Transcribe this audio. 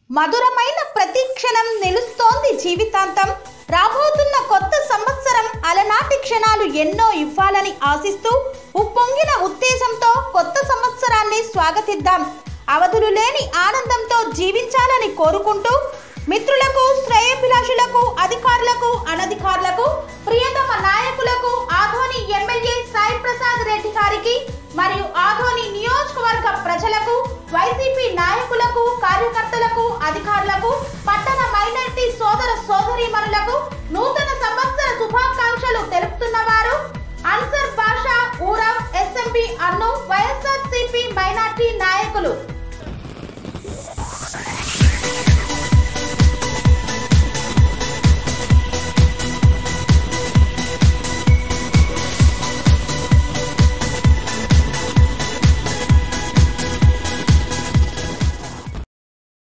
మధురమైన ప్రతి క్షణం నిలుస్తోంది జీవితాంతం రాబోతున్న కొత్త సంవత్సరం అలనాటి క్షణాలు ఎన్నో ఇవ్వాలని ఆశిస్తూ ఉప్పొంగిన ఉత్తేజంతో కొత్త సంవత్సరాన్ని స్వాగతిద్దాం అవధులు లేని ఆనందంతో జీవించాలని కోరుకుంటూ మిత్రులకు శ్రేయభిలాషులకు అధికారులకు అనధికారులకు ప్రియతమ నాయకులకు ఆధోని ఎమ్మెల్యే సాయి ప్రసాద్ రెడ్డి గారికి మరియు ఆధోని నియోజకవర్గ ప్రజలకు వైసీపీ నాయకులకు కార్యకర్తలకు అధికారులకు పట్టణ మైనార్టీ సోదర సోదరీమణులకు నూతన సంవత్సర శుభాకాంక్షలు తెలుపుతున్నవారు అన్సర్ బాషా ఊరం ఎస్ఎంపీ అన్ను వైఎస్ఆర్ సిపి మైనార్టీ నాయకులు